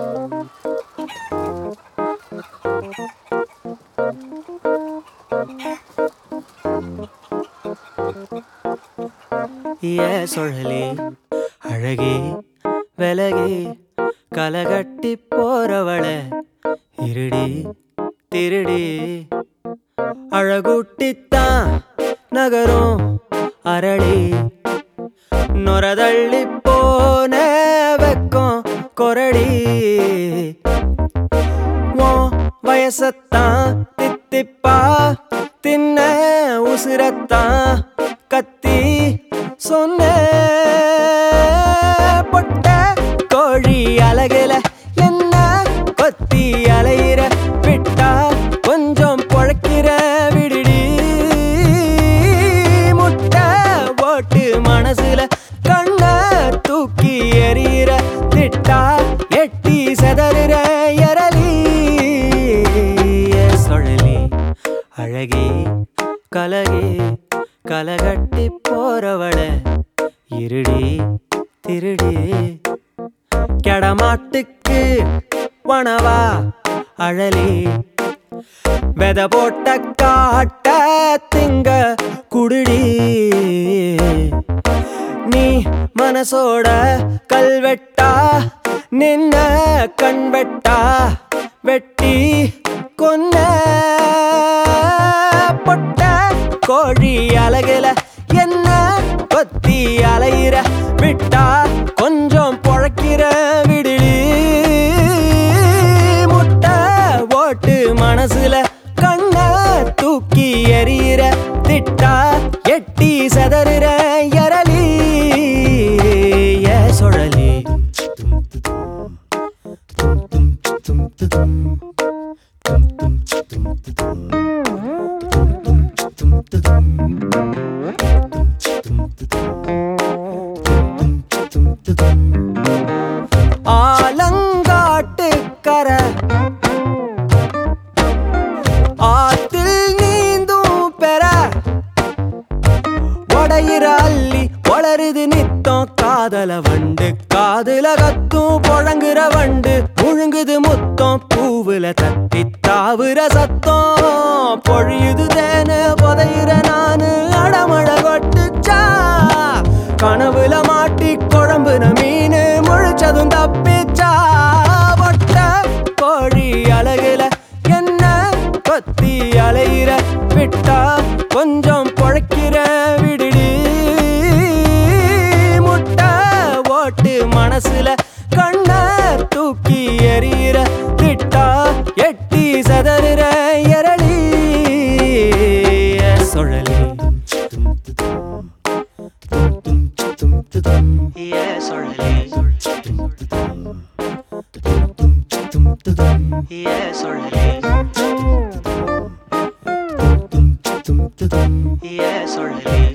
ஏ சுழலி அழகே விலகி கலகட்டி போறவள இருடி திருடி அழகுட்டித்தான் நகரும் அரளி நொரதள்ளி போன வெக்கம் கொரடி உன் வயசத்தான் தித்திப்பா தின்ன உசிரத்தான் கத்தி சொன்ன பொட்ட கோழி அழகுல என்ன கொத்தி அலையிற விட்டா கொஞ்சம் பொழைக்கிற விடுடி முட்டை ஓட்டு மனசுல கண்ண தூக்கி எறிகிற திட்டா எட்டி செதறுற எரலி ஏ சுழலி அழகே கலகே கலகட்டி போறவள இருடி திருடி கெடமாட்டுக்கு வனவா அழலி வெத போட்ட காட்ட திங்க குடுடி நீ மனசோட கல்வெட்டா நின்ன கண்வெட்டா வெட்டி கொன்ன பொட்ட கோழி அழகுல என்ன கொத்தி அலையிற விட்டா கொஞ்சம் பொழைக்கிற விடுடி முட்டை ஓட்டு மனசுல கண்ண தூக்கி எறிகிற திட்டா எட்டி செதறுற எரலி ஏ சுழலி ஆலங்காட்டு கரை ஆத்தில் நீந்தும் பெற உடையிற அள்ளி வளருது நித்தம் காதல வண்டு காதுல கத்தும் புழங்குற வண்டு முழுங்குது முத்தம் பூவுல தத்தி தாவுற சத்தம் பொழியுது தேன புதையிற நானு அடமழ கொட்டுச்சா கனவுல மாட்டி குழம்புன மீன் முழிச்சதும் தப்பிச்சா ஒட்ட கோழி அழகுல என்ன கொத்தி அலையிற விட்டா கொஞ்சம் பொழைக்கிற விடுடி முட்டை ஓட்டு மனசுல கண்ண தூக்கி எறிகிற திட்டா எட்டி சதறுற எரளி சுழலி ஏ சுழலி ஏ சுழலி ஏ சுழலி